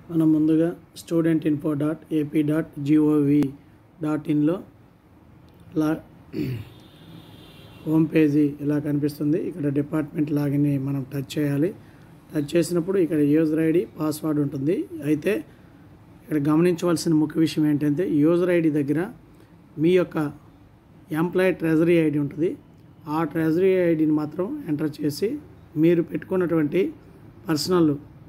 మనం ముందుగా student info dot AP dot G O ఇన్లో లా హోమ్ పేజీ ఇలా కనిపిస్తుంది ఇక్కడ డిపార్ట్మెంట్ లాగిన్ని మనం టచ్ చేయాలి టచ్ చేసినప్పుడు ఇక్కడ యూజర్ ఐడి పాస్వర్డ్ ఉంటుంది అయితే ఇక్కడ గమనించవలసిన ముఖ్య విషయం ఏంటంటే యూజర్ ఐడి దగ్గర మీ యొక్క ఎంప్లాయీ ట్రెజరీ ఐడి ఉంటుంది ఆ ట్రెజరీ ఐడిని మాత్రం ఎంటర్ చేసి మీరు పెట్టుకున్నటువంటి పర్సనల్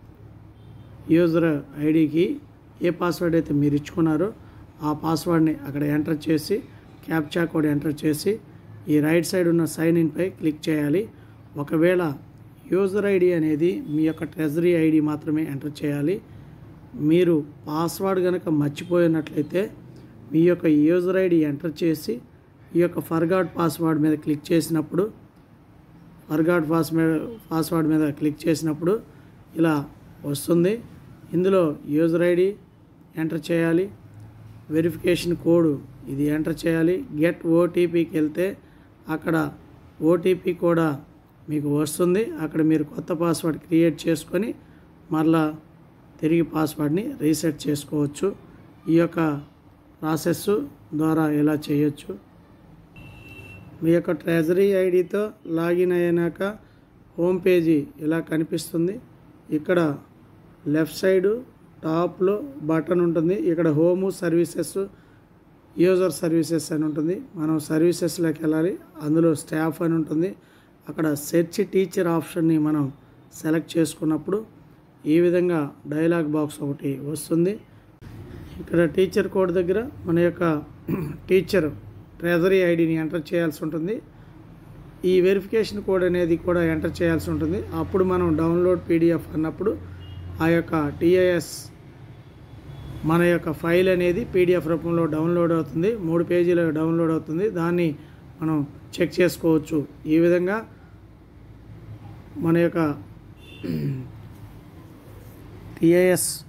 యూజర్ ఐడికి ఏ పాస్వర్డ్ అయితే మీరు ఇచ్చుకున్నారో ఆ పాస్వర్డ్ని అక్కడ ఎంటర్ చేసి క్యాప్చా కోడ్ ఎంటర్ చేసి ఈ రైట్ సైడ్ ఉన్న సైన్ ఇన్పై క్లిక్ చేయాలి ఒకవేళ యూజర్ ఐడి అనేది మీ యొక్క ట్రెజరీ ఐడి మాత్రమే ఎంటర్ చేయాలి మీరు పాస్వర్డ్ కనుక మర్చిపోయినట్లయితే మీ యొక్క యూజర్ ఐడి ఎంటర్ చేసి ఈ యొక్క ఫర్గాడ్ పాస్వర్డ్ మీద క్లిక్ చేసినప్పుడు ఫర్గాడ్ పాస్ మీద పాస్వర్డ్ మీద క్లిక్ చేసినప్పుడు ఇలా వస్తుంది ఇందులో యూజర్ ఐడి ఎంటర్ చేయాలి వెరిఫికేషన్ కోడ్ ఇది ఎంటర్ చేయాలి గెట్ ఓటీపీకి వెళ్తే అక్కడ ఓటీపీ కూడా మీకు వస్తుంది అక్కడ మీరు కొత్త పాస్వర్డ్ క్రియేట్ చేసుకొని మరలా తిరిగి పాస్వర్డ్ని రీసెట్ చేసుకోవచ్చు ఈ యొక్క ప్రాసెస్ ద్వారా ఇలా చేయొచ్చు మీ యొక్క ట్రెజరీ ఐడితో లాగిన్ అయినాక హోమ్ పేజీ ఇలా కనిపిస్తుంది ఇక్కడ లెఫ్ట్ సైడు టాప్లో బటన్ ఉంటుంది ఇక్కడ హోము సర్వీసెస్ యూజర్ సర్వీసెస్ అని ఉంటుంది మనం సర్వీసెస్లోకి వెళ్ళాలి అందులో స్టాఫ్ అని ఉంటుంది అక్కడ సెర్చ్ టీచర్ ఆప్షన్ని మనం సెలెక్ట్ చేసుకున్నప్పుడు ఈ విధంగా డైలాగ్ బాక్స్ ఒకటి వస్తుంది ఇక్కడ టీచర్ కోడ్ దగ్గర మన యొక్క టీచర్ ట్రెజరీ ఐడిని ఎంటర్ చేయాల్సి ఉంటుంది ఈ వెరిఫికేషన్ కోడ్ అనేది కూడా ఎంటర్ చేయాల్సి ఉంటుంది అప్పుడు మనం డౌన్లోడ్ పీడిఎఫ్ అన్నప్పుడు ఆ యొక్క టీఐఎస్ మన యొక్క ఫైల్ అనేది పీడిఎఫ్ రూపంలో డౌన్లోడ్ అవుతుంది మూడు పేజీలో డౌన్లోడ్ అవుతుంది దాన్ని మనం చెక్ చేసుకోవచ్చు ఈ విధంగా మన యొక్క టిఐఎస్